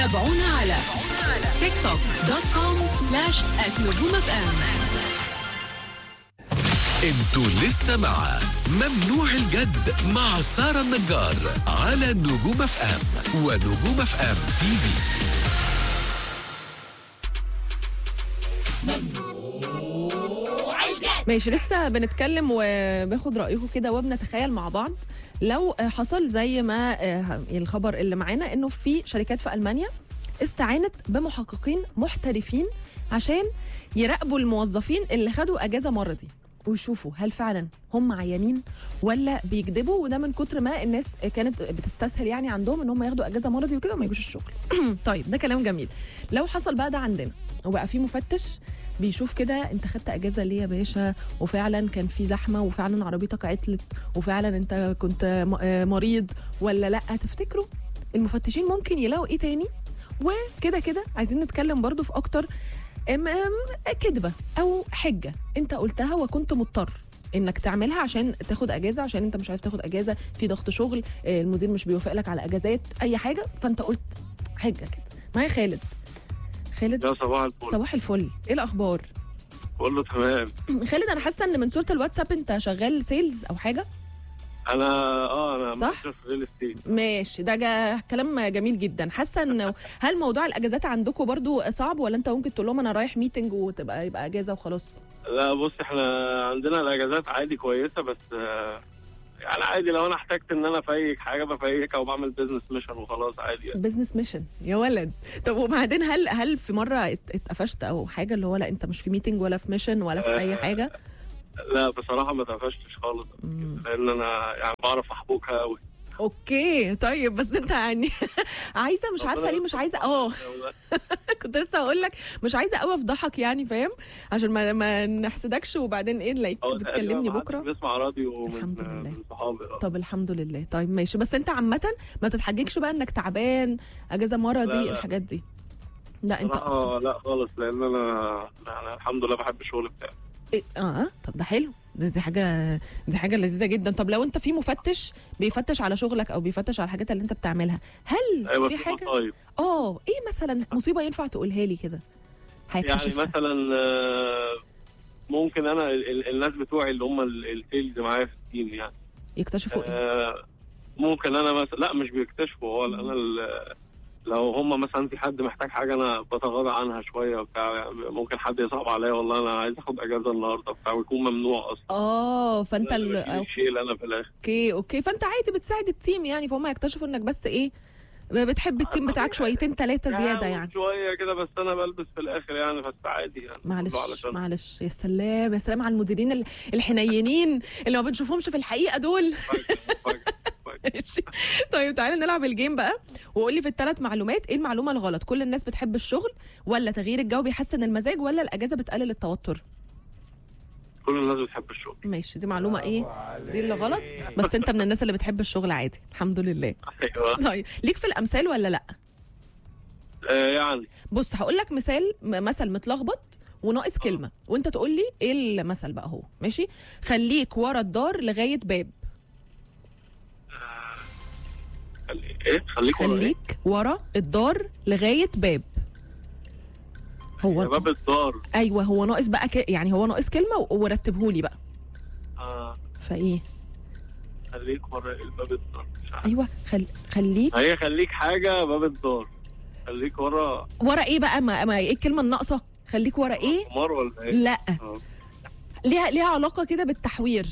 تابعونا على تيك توك دوت كوم سلاش نجوم اف ام انتوا لسه مع ممنوع الجد مع سارة النجار على نجوم اف ام ونجوم اف ام تي في ماشي لسه بنتكلم وباخد رايكم كده وبنتخيل مع بعض لو آه، حصل زي ما آه، الخبر اللي معانا انه في شركات في المانيا استعانت بمحققين محترفين عشان يراقبوا الموظفين اللي خدوا اجازه مرضي ويشوفوا هل فعلا هم عيانين ولا بيكذبوا وده من كتر ما الناس كانت بتستسهل يعني عندهم ان هم ياخدوا اجازه مرضي وكده وما يجوش الشغل طيب ده كلام جميل لو حصل بقى ده عندنا وبقى في مفتش بيشوف كده انت خدت اجازه ليه يا باشا وفعلا كان في زحمه وفعلا عربيتك عطلت وفعلا انت كنت م- آه مريض ولا لا تفتكروا المفتشين ممكن يلاقوا ايه تاني وكده كده عايزين نتكلم برضو في اكتر ام ام كذبه او حجه انت قلتها وكنت مضطر انك تعملها عشان تاخد اجازه عشان انت مش عايز تاخد اجازه في ضغط شغل آه، المدير مش بيوافق لك على اجازات اي حاجه فانت قلت حجه كده معايا خالد خالد يا صباح الفل صباح الفل ايه الاخبار كله تمام خالد انا حاسه ان من صوره الواتساب انت شغال سيلز او حاجه انا اه انا صح؟ مستشار في ريل استيت ماشي ده جا كلام جميل جدا حاسه انه هل موضوع الاجازات عندكم برضو صعب ولا انت ممكن تقول لهم انا رايح ميتنج وتبقى يبقى اجازه وخلاص لا بص احنا عندنا الاجازات عادي كويسه بس آه، يعني عادي لو انا احتجت ان انا افيك حاجه بفيك او بعمل بيزنس ميشن وخلاص عادي يعني. بزنس ميشن يا ولد طب وبعدين هل هل في مره ات- اتقفشت او حاجه اللي هو لا انت مش في ميتنج ولا في ميشن ولا في اي حاجه لا بصراحه ما اتقفشتش خالص لان انا يعني بعرف احبوكها قوي اوكي طيب بس انت يعني عايزه مش عارفه ليه مش عايزه اه كنت لسه هقول لك مش عايزه قوي افضحك يعني فاهم عشان ما ما نحسدكش وبعدين ايه نلاقيك اه بتكلمني تقريبا بكره بسمع راديو من الحمد لله. من صحابي آه. طب الحمد لله طيب ماشي بس انت عامه ما تتحججش بقى انك تعبان اجازه لا، مرضي لا. الحاجات دي لا انت بصراحة لا خالص لان انا انا الحمد لله بحب الشغل بتاعي إيه؟ اه طب ده حلو دي, دي حاجه دي حاجه لذيذه جدا طب لو انت في مفتش بيفتش على شغلك او بيفتش على الحاجات اللي انت بتعملها هل ايوه في حاجه طيب اه ايه مثلا مصيبه ينفع تقولها لي كده يعني هيكتشفها مثلا آه، ممكن انا ال- ال- الناس بتوعي اللي هم ال- السيلز معايا في التيم يعني يكتشفوا ايه آه، ممكن انا مثلا لا مش بيكتشفوا هو انا ال- لو هم مثلا في حد محتاج حاجه انا بتغاضى عنها شويه وبتاع يعني ممكن حد يصعب عليا والله انا عايز اخد اجازه النهارده بتاع ويكون ممنوع اصلا اه فانت ال... الشيل انا في الاخر اوكي اوكي فانت عادي بتساعد التيم يعني فهم هيكتشفوا انك بس ايه بتحب التيم بتاعك شويتين ثلاثه زياده يعني شويه كده بس انا بلبس في الاخر يعني بس عادي يعني معلش كله علشان- معلش يا سلام يا سلام على المديرين ال- الحنينين اللي ما بنشوفهمش في الحقيقه دول فاكر- فاكر- فاكر. ماشي. طيب تعالى نلعب الجيم بقى وقول لي في الثلاث معلومات ايه المعلومه الغلط كل الناس بتحب الشغل ولا تغيير الجو بيحسن المزاج ولا الاجازه بتقلل التوتر كل الناس بتحب الشغل ماشي دي معلومه ايه دي اللي غلط بس انت من الناس اللي بتحب الشغل عادي الحمد لله ايوه طيب ليك في الامثال ولا لا آه، يعني بص هقول لك مثال م- مثل متلخبط وناقص كلمه وانت تقول لي ايه المثل بقى هو ماشي خليك ورا الدار لغايه باب خلي- ايه خليك ورا إيه؟ خليك ورا الدار لغايه باب هو يا باب الدار ايوه هو ناقص بقى ك... يعني هو ناقص كلمه و- ورتبه لي بقى آه فايه خليك ورا الباب الدار مش عارف ايوه خل... خليك هي خليك حاجه باب الدار خليك ورا ورا ايه بقى ما, ما ايه الكلمه الناقصه خليك ورا ايه حمار ولا ايه؟ لا آه. ليها ليها علاقه كده بالتحوير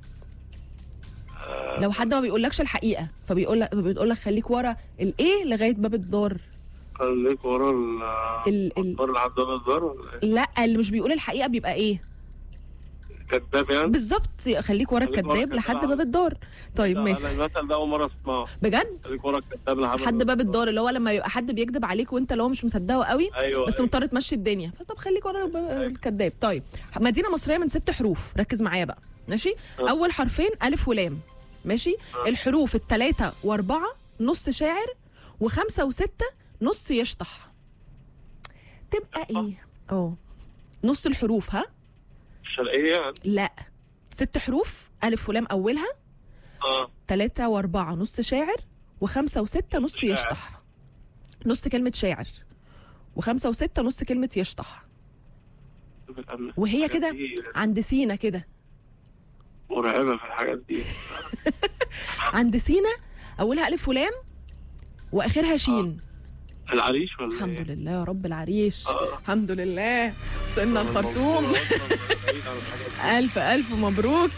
لو حد ما بيقولكش الحقيقه فبيقول لك بيقول لك خليك ورا الايه لغايه باب الدار خليك ورا ال ال- ال- الدار اللي عند باب الدار ولا ايه؟ لا اللي مش بيقول الحقيقه بيبقى ايه كذاب يعني؟ بالظبط خليك ورا خليك ورا الكذاب لحد الكذاب. باب الدار طيب لا، ماشي انا المثل ده اول مره اسمعه بجد خليك ورا الكذاب لحد حد باب الدار اللي هو لما يبقى حد بيكذب عليك وانت اللي هو مش مصدقه قوي ايوه بس أيوة. مضطر تمشي الدنيا فطب خليك ورا الب- الكذاب طيب مدينه مصريه من ست حروف ركز معايا بقى ماشي آه. اول حرفين الف ولام ماشي آه. الحروف الثلاثه واربعه نص شاعر وخمسه وسته نص يشطح تبقى يشطح؟ ايه اه نص الحروف ها الشرقيه يعني لا ست حروف الف ولام اولها اه ثلاثة وأربعة نص شاعر وخمسة وستة نص شاعر. يشطح نص كلمه شاعر وخمسه وسته نص كلمه يشطح في الأمن. وهي الحاجات كده دي عند سينا كده مرعبه في الحاجات دي عند سينا اولها الف ولام واخرها شين العريش ولا الحمد إيه؟ لله يا رب العريش آه. الحمد لله وصلنا الخرطوم الموضوع أصلاً بعيد عن الحاجات دي. الف الف مبروك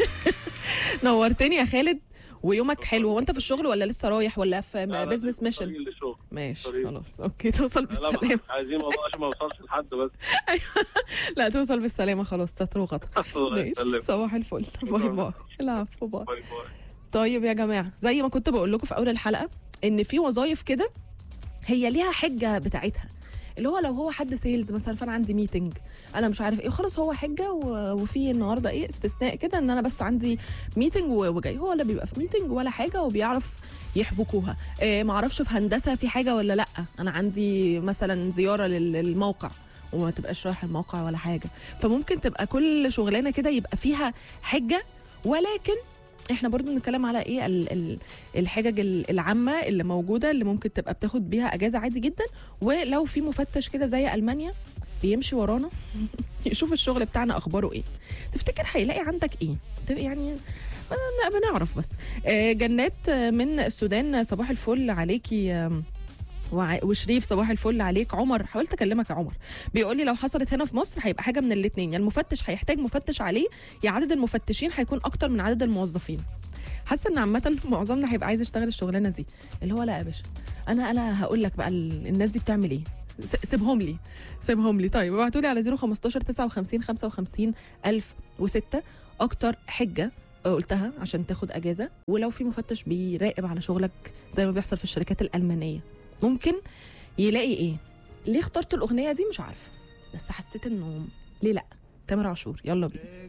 نورتني يا خالد ويومك حلو هو انت في الشغل ولا لسه رايح ولا في لا، لا، بزنس طريق ميشن للشغل. ماشي طريق. خلاص اوكي توصل لا بالسلامه لا عايزين موضوع عشان ما يوصلش لحد بس لا توصل بالسلامه خلاص ستر وغطا الله ماشي يسلمك. صباح الفل باي باي العفو باي باي باي طيب يا جماعه زي ما كنت بقول لكم في اول الحلقه ان في وظايف كده هي ليها حجه بتاعتها اللي هو لو هو حد سيلز مثلا فانا عندي ميتنج انا مش عارف ايه خلاص هو حجه و- وفي النهارده ايه استثناء كده ان انا بس عندي ميتنج و- وجاي هو لا بيبقى في ميتنج ولا حاجه وبيعرف يحبكوها إيه معرفش في هندسه في حاجه ولا لا انا عندي مثلا زياره لل- للموقع وما تبقاش رايح الموقع ولا حاجه فممكن تبقى كل شغلانه كده يبقى فيها حجه ولكن احنا برضو بنتكلم على ايه ال- ال- الحجج ال- العامه اللي موجوده اللي ممكن تبقى بتاخد بيها اجازه عادي جدا ولو في مفتش كده زي المانيا بيمشي ورانا يشوف الشغل بتاعنا اخباره ايه تفتكر هيلاقي عندك ايه تبقى يعني لا بنعرف بس آه، جنات آه، من السودان صباح الفل عليكي آم، وع- وشريف صباح الفل عليك عمر حاولت اكلمك يا عمر بيقول لي لو حصلت هنا في مصر هيبقى حاجه من الاثنين يا المفتش هيحتاج مفتش عليه يا عدد المفتشين هيكون اكتر من عدد الموظفين حاسه ان عامه معظمنا هيبقى عايز يشتغل الشغلانه دي اللي هو لا يا باشا انا انا هقول لك بقى ال- الناس دي بتعمل ايه س- سيبهم لي سيبهم لي طيب ابعتوا لي على 015 59 55 1006 اكتر حجه قلتها عشان تاخد اجازه ولو في مفتش بيراقب على شغلك زي ما بيحصل في الشركات الالمانيه ممكن يلاقي ايه ليه اخترت الاغنيه دي مش عارفه بس حسيت انه ليه لا تامر عاشور يلا بينا